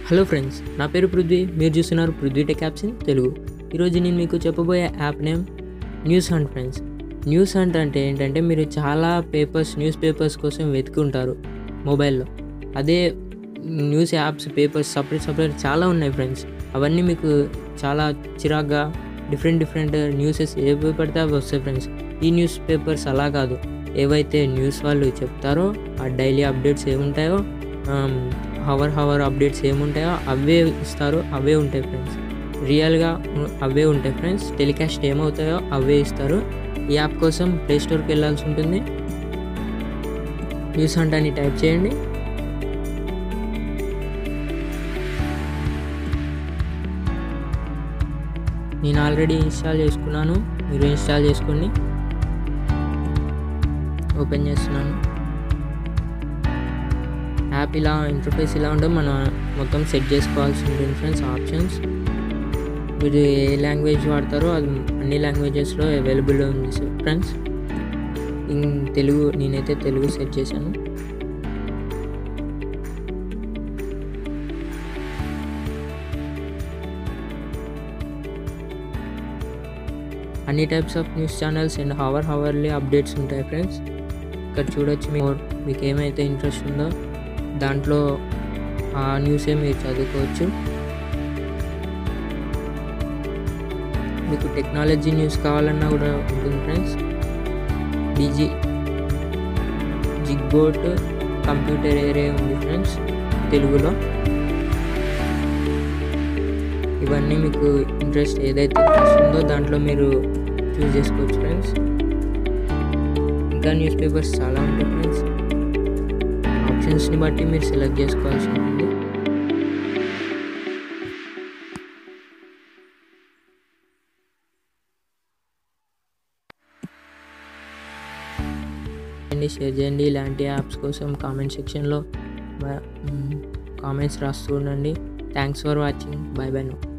hello friends నా పేరు పృథ్వీ మీరు చూస్తున్నారు Prithvi tech apps in Telugu ఈరోజు నేను మీకు చెప్పబోయే app name news hunt friends news hunt అంటే ఏంటంటే మీరు చాలా పేపర్స్ న్యూస్ పేపర్స్ కోసం వెతుకుంటారు మొబైల్లో అదే news apps papers separate separate చాలా ఉన్నాయి ఫ్రెండ్స్ అవన్నీ మీకు చాలా చిరాగ్గా డిఫరెంట్ డిఫరెంట్ న్యూసెస్ ఏవి పడితే అవి వస్తాయి ఫ్రెండ్స్ ఈ న్యూస్ పేపర్స్ అలా కాదు ఏవైతే న్యూస్ వాళ్ళు చెప్తారో ఆ డైలీ అప్డేట్స్ ఏముంటాయో హవర్ హవర్ అప్డేట్స్ ఏముంటాయో అవే ఇస్తారు అవే ఉంటాయి ఫ్రెండ్స్ రియల్గా అవే ఉంటాయి ఫ్రెండ్స్ టెలికాస్ట్ ఏమవుతాయో అవే ఇస్తారు ఈ యాప్ కోసం ప్లే స్టోర్కి వెళ్ళాల్సి ఉంటుంది న్యూస్ హంట్ అని టైప్ చేయండి నేను ఆల్రెడీ ఇన్స్టాల్ చేసుకున్నాను మీరు ఇన్స్టాల్ చేసుకోండి ఓపెన్ చేస్తున్నాను యాప్ ఇలా ఇంటర్ఫేస్ ఇలా ఉంటే మనం మొత్తం సెట్ చేసుకోవాల్సి ఉంటుంది ఫ్రెండ్స్ ఆప్షన్స్ మీరు ఏ లాంగ్వేజ్ వాడతారో అది అన్ని లాంగ్వేజెస్లో అవైలబుల్ ఉంది ఫ్రెండ్స్ ఇన్ తెలుగు నేనైతే తెలుగు సెట్ చేశాను అన్ని types of news channels and hour hourly updates ఉంటాయి ఫ్రెండ్స్ ఇక్కడ చూడొచ్చు మీకు మీకు ఏమైతే ఇంట్రెస్ట్ ఉందో దాంట్లో ఆ న్యూసే మీరు చదువుకోవచ్చు మీకు టెక్నాలజీ న్యూస్ కావాలన్నా కూడా ఉంటుంది ఫ్రెండ్స్ డిజి జిగ్బోట్ కంప్యూటర్ ఏరియా ఉంది ఫ్రెండ్స్ తెలుగులో ఇవన్నీ మీకు ఇంట్రెస్ట్ ఏదైతే ఇంట్రెస్ట్ ఉందో దాంట్లో మీరు చూస్ చేసుకోవచ్చు ఫ్రెండ్స్ ఇంకా న్యూస్ పేపర్స్ చాలా ఉంటాయి ఫ్రెండ్స్ ఆప్షన్స్ని బట్టి మీరు సెలెక్ట్ చేసుకోవాల్సి ఉంటుంది షేర్ చేయండి ఇలాంటి యాప్స్ కోసం కామెంట్ సెక్షన్లో కామెంట్స్ రాస్తూ ఉండండి thanks for watching bye bye no